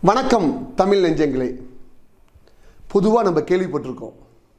வணக்கம் தமிழ் நெஞ்சங்களே பொதுவாக நம்ம கேள்விப்பட்டிருக்கோம்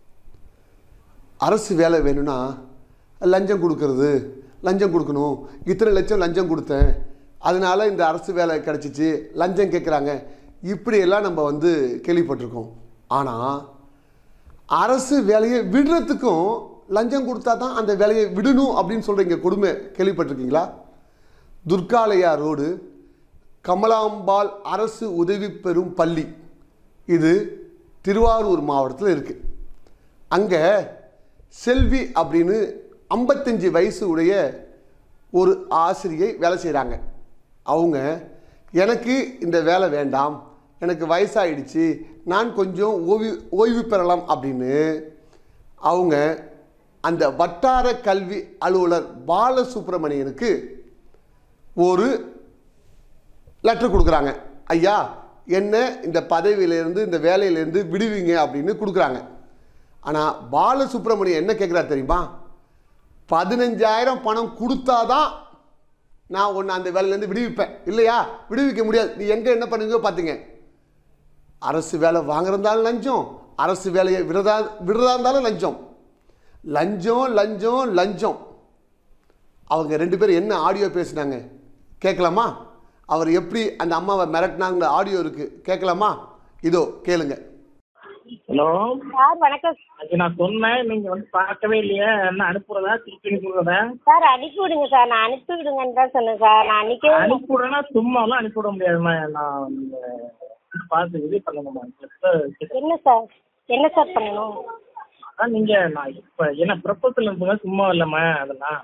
அரசு வேலை வேணும்னா லஞ்சம் கொடுக்கறது லஞ்சம் கொடுக்கணும் இத்தனை லட்சம் லஞ்சம் கொடுத்தேன் அதனால இந்த அரசு வேலை கிடச்சிச்சு லஞ்சம் கேட்குறாங்க இப்படியெல்லாம் நம்ம வந்து கேள்விப்பட்டிருக்கோம் ஆனால் அரசு வேலையை விடுறதுக்கும் லஞ்சம் கொடுத்தா தான் அந்த வேலையை விடணும் அப்படின்னு சொல்கிறீங்க கொடுமை கேள்விப்பட்டிருக்கீங்களா துர்காலயா ரோடு கமலாம்பாள் அரசு உதவி பெறும் பள்ளி இது திருவாரூர் மாவட்டத்தில் இருக்குது அங்கே செல்வி அப்படின்னு ஐம்பத்தஞ்சு வயசு உடைய ஒரு ஆசிரியை வேலை செய்கிறாங்க அவங்க எனக்கு இந்த வேலை வேண்டாம் எனக்கு வயசாயிடுச்சு நான் கொஞ்சம் ஓய்வு ஓய்வு பெறலாம் அப்படின்னு அவங்க அந்த வட்டார கல்வி அலுவலர் பாலசுப்ரமணியனுக்கு ஒரு லெட்டர் கொடுக்குறாங்க ஐயா என்ன இந்த பதவியிலேருந்து இந்த வேலையிலேருந்து விடுவீங்க அப்படின்னு கொடுக்குறாங்க ஆனால் பாலசுப்ரமணியம் என்ன கேட்குறாரு தெரியுமா பதினஞ்சாயிரம் பணம் கொடுத்தாதான் நான் ஒன்று அந்த வேலையிலேருந்து விடுவிப்பேன் இல்லையா விடுவிக்க முடியாது நீ எங்கே என்ன பண்ணுவீங்க பார்த்தீங்க அரசு வேலை வாங்குறதாலும் லஞ்சம் அரசு வேலையை விடுறதா விடுறதா இருந்தாலும் லஞ்சம் லஞ்சம் லஞ்சம் லஞ்சம் அவங்க ரெண்டு பேரும் என்ன ஆடியோ பேசுனாங்க கேட்கலாமா அவர் எப்படி அந்த அம்மாவை மிரட்டினாங்கிற ஆடியோ இருக்கு கேட்கலாமா இதோ கேளுங்க ஹலோ சார் வணக்கம் அது நான் சொன்னேன் நீங்க வந்து பார்க்கவே இல்லையா என்ன அனுப்புறதா திருப்பி அனுப்புறதா சார் அனுப்பி விடுங்க சார் நான் அனுப்பி விடுங்கன்னு தான் சொன்னேன் சார் நான் அன்னைக்கே அனுப்பிவிடனா சும்மாலாம் அனுப்பிவிட முடியாதுமா நான் இந்த பார்த்து இது பண்ணணுமா என்ன சார் என்ன சார் பண்ணணும் அதான் நீங்க நான் இப்ப என்ன ப்ரப்போசல் அனுப்புங்க சும்மா இல்லம்மா அதெல்லாம்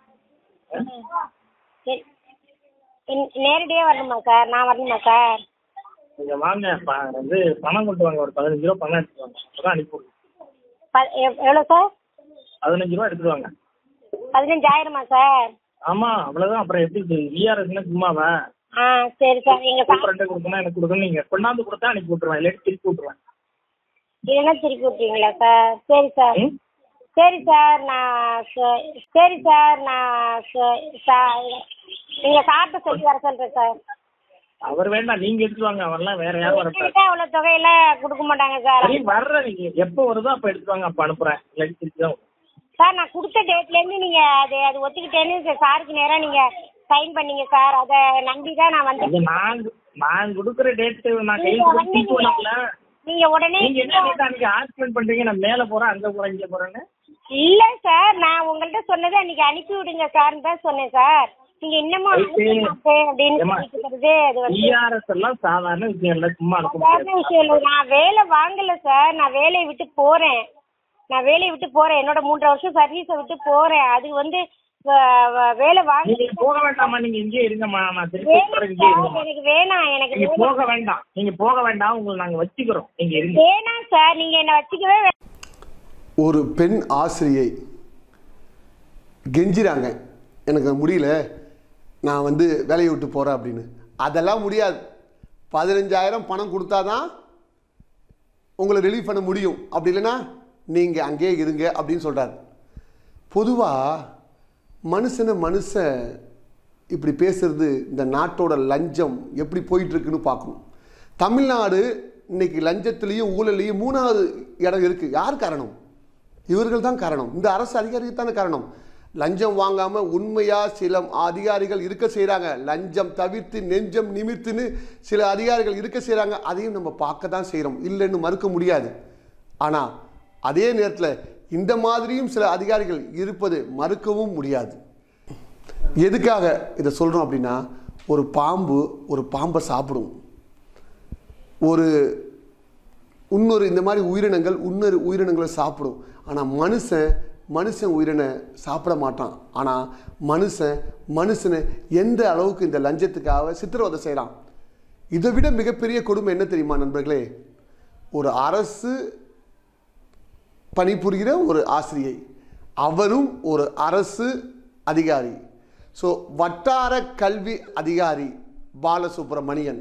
எ- என்- நேரடியா வரணுமா சார் நான் வரணுமா சார் நீங்க வாங்க ப- வந்து பணம் கொண்டு வாங்க ஒரு பதினஞ்சு ரூபா பணம் எடுத்துட்டு வாங்க அப்பதான் அனுப்பிவிடுங்க ப- எவ்- எவ்வளோ சார் பதினஞ்சு ரூபா எடுத்துட்டு வாங்க பதினஞ்சாயிரமா சார் ஆமா அவ்வளவுதான் அப்புறம் எப்படி விஆர்எஸ்னா சும்மாவா ஆ சரி சார் எங்க சார் ஃப்ரெண்டு கொடுக்கணும் எனக்கு கொடுக்கணும் நீங்க கொண்டாந்து கொடுத்தா அனுப்பி விட்டுருவேன் இல்லாட்டி திருப்பி விட்டுருவேன் இல்லைன்னா திருப்பி விட்றீங்களா சார் சரி சார் ம்? சரி சார் நான் ச- சரி சார் நான் ச- சா- நீங்க சார்ட்ட சொல்லி வர சொல்றேன் சார் அவர் வேண்டாம் நீங்க எடுத்துட்டு வாங்க அவர்லாம் வேற யாரும் வரப்ப என்கிட்ட அவ்வளோ தொகையெல்லாம் கொடுக்க மாட்டாங்க சார் சரி வர்ற நீங்க எப்போ வருதோ அப்ப எடுத்துட்டு வாங்க அப்ப அனுப்புறேன் இல்லாட்டி திருப்பி தான் சார் நான் கொடுத்த டேட்ல இருந்து நீங்க அது அது ஒத்துக்கிட்டேன்னு ச- சாருக்கு நேரா நீங்க சைன் பண்ணீங்க சார் அதை நம்பி தான் நான் அது வந்தேன் நான் நான் கொடுக்குற டேட் நான் நீங்க கையில் வந்து திருப்பி விடல நீங்க உடனே நீங்க என்ன டேட் அன்னைக்கு ஆர்குமெண்ட் பண்றீங்க நான் மேல போறேன் அங்க போறேன் இங்க போறேன்னு இல்ல சார் நான் உங்கள்ட்ட சொன்னதை அன்னைக்கு அனுப்பி விடுங்க சார்னு தான் சொன்னேன் சார் நீங்க இன்னமும் அனுப்ப Okay. மாட்டேன் அப்படின்னு ஏம்மா, சொல்லிட்டு இருக்கிறது அது வந்து இஆர்எஸ் எல்லாம் சாதாரண விஷயம் இல்ல சும்மா அனுப்ப சாதாரண முடியாது விஷயம் இல்லை நான் வேலை வாங்கல சார் நான் வேலையை விட்டு போறேன் நான் வேலையை விட்டு போறேன் என்னோட மூன்றரை வருஷம் சர்வீஸை விட்டு போறேன் அது வந்து வ- வ- வேலை வாங்கி நீங்க போக வேண்டாமா நீங்க இங்கே இருங்கம்மா நான் திருப்பி வேணாம் சொல்றேன் இங்கே சார் இருங்கம்மா எனக்கு வேணாம் எனக்கு நீங்க வேணாம் போக வேண்டாம் நீங்க போக வேண்டாம் உங்களை நாங்க வச்சுக்கிறோம் நீங்க இருங்க வேணாம் சார் நீங்க என்ன வச்சுக்கவே வே- ஒரு பெண் ஆசிரியை கெஞ்சிறாங்க எனக்கு முடியல நான் வந்து வேலையை விட்டு போகிறேன் அப்படின்னு அதெல்லாம் முடியாது பதினஞ்சாயிரம் பணம் கொடுத்தாதான் உங்களை ரிலீவ் பண்ண முடியும் அப்படி இல்லைன்னா நீங்கள் அங்கேயே இருங்க அப்படின்னு சொல்கிறாரு பொதுவாக மனுஷனை மனுஷன் இப்படி பேசுறது இந்த நாட்டோட லஞ்சம் எப்படி போயிட்டுருக்குன்னு பார்க்கணும் தமிழ்நாடு இன்னைக்கு லஞ்சத்துலேயும் ஊழல்லையும் மூணாவது இடம் இருக்குது யார் காரணம் இவர்கள் தான் காரணம் இந்த அரசு அதிகாரிகள் தானே காரணம் லஞ்சம் வாங்காமல் உண்மையாக சில அதிகாரிகள் இருக்க செய்கிறாங்க லஞ்சம் தவிர்த்து நெஞ்சம் நிமிர்த்துன்னு சில அதிகாரிகள் இருக்க செய்கிறாங்க அதையும் நம்ம பார்க்க தான் செய்கிறோம் இல்லைன்னு மறுக்க முடியாது ஆனால் அதே நேரத்தில் இந்த மாதிரியும் சில அதிகாரிகள் இருப்பது மறுக்கவும் முடியாது எதுக்காக இதை சொல்கிறோம் அப்படின்னா ஒரு பாம்பு ஒரு பாம்பை சாப்பிடும் ஒரு இன்னொரு இந்த மாதிரி உயிரினங்கள் இன்னொரு உயிரினங்களை சாப்பிடும் ஆனால் மனுஷன் மனுஷன் உயிரினை சாப்பிட மாட்டான் ஆனால் மனுஷன் மனுஷனை எந்த அளவுக்கு இந்த லஞ்சத்துக்காக சித்திரவதை செய்கிறான் இதை விட மிகப்பெரிய கொடுமை என்ன தெரியுமா நண்பர்களே ஒரு அரசு பணிபுரிகிற ஒரு ஆசிரியை அவரும் ஒரு அரசு அதிகாரி ஸோ வட்டார கல்வி அதிகாரி பாலசுப்ரமணியன்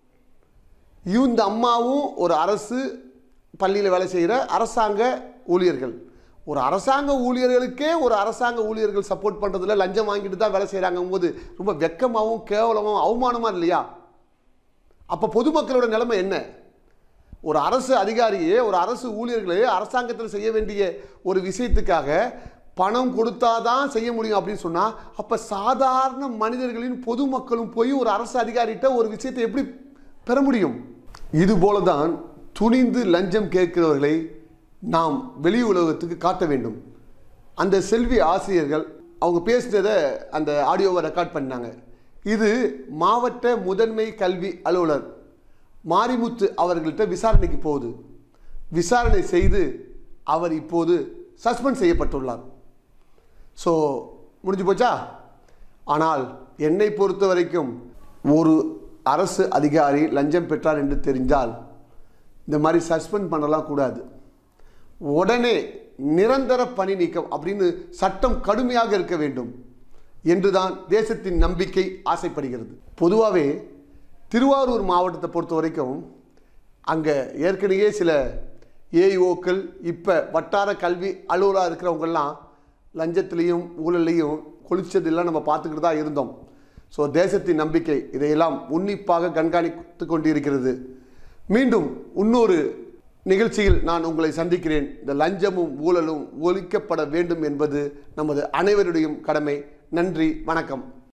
இந்த அம்மாவும் ஒரு அரசு பள்ளியில் வேலை செய்கிற அரசாங்க ஊழியர்கள் ஒரு அரசாங்க ஊழியர்களுக்கே ஒரு அரசாங்க ஊழியர்கள் சப்போர்ட் பண்ணுறதுல லஞ்சம் வாங்கிட்டு தான் வேலை செய்கிறாங்க போது ரொம்ப வெக்கமாகவும் கேவலமாகவும் அவமானமாக இல்லையா அப்போ பொதுமக்களோட நிலைமை என்ன ஒரு அரசு அதிகாரியே ஒரு அரசு ஊழியர்களே அரசாங்கத்தில் செய்ய வேண்டிய ஒரு விஷயத்துக்காக பணம் கொடுத்தாதான் செய்ய முடியும் அப்படின்னு சொன்னால் அப்போ சாதாரண மனிதர்களின் பொதுமக்களும் போய் ஒரு அரசு அதிகாரிகிட்ட ஒரு விஷயத்தை எப்படி பெற முடியும் இது போல தான் துணிந்து லஞ்சம் கேட்கிறவர்களை நாம் வெளி உலகத்துக்கு காட்ட வேண்டும் அந்த செல்வி ஆசிரியர்கள் அவங்க பேசுனதை அந்த ஆடியோவை ரெக்கார்ட் பண்ணாங்க இது மாவட்ட முதன்மை கல்வி அலுவலர் மாரிமுத்து அவர்கள்ட்ட விசாரணைக்கு போகுது விசாரணை செய்து அவர் இப்போது சஸ்பெண்ட் செய்யப்பட்டுள்ளார் ஸோ முடிஞ்சு போச்சா ஆனால் என்னை பொறுத்த வரைக்கும் ஒரு அரசு அதிகாரி லஞ்சம் பெற்றார் என்று தெரிஞ்சால் இந்த மாதிரி சஸ்பெண்ட் பண்ணலாம் கூடாது உடனே நிரந்தர பணி நீக்கம் அப்படின்னு சட்டம் கடுமையாக இருக்க வேண்டும் என்றுதான் தேசத்தின் நம்பிக்கை ஆசைப்படுகிறது பொதுவாகவே திருவாரூர் மாவட்டத்தை பொறுத்த வரைக்கும் அங்கே ஏற்கனவே சில ஏஇஓக்கள் இப்போ வட்டார கல்வி அலுவலாக இருக்கிறவங்கெல்லாம் லஞ்சத்திலையும் ஊழல்லையும் கொளிச்சதெல்லாம் நம்ம பார்த்துக்கிட்டு தான் இருந்தோம் ஸோ தேசத்தின் நம்பிக்கை இதையெல்லாம் உன்னிப்பாக கண்காணித்து கொண்டிருக்கிறது மீண்டும் இன்னொரு நிகழ்ச்சியில் நான் உங்களை சந்திக்கிறேன் இந்த லஞ்சமும் ஊழலும் ஒழிக்கப்பட வேண்டும் என்பது நமது அனைவருடையும் கடமை நன்றி வணக்கம்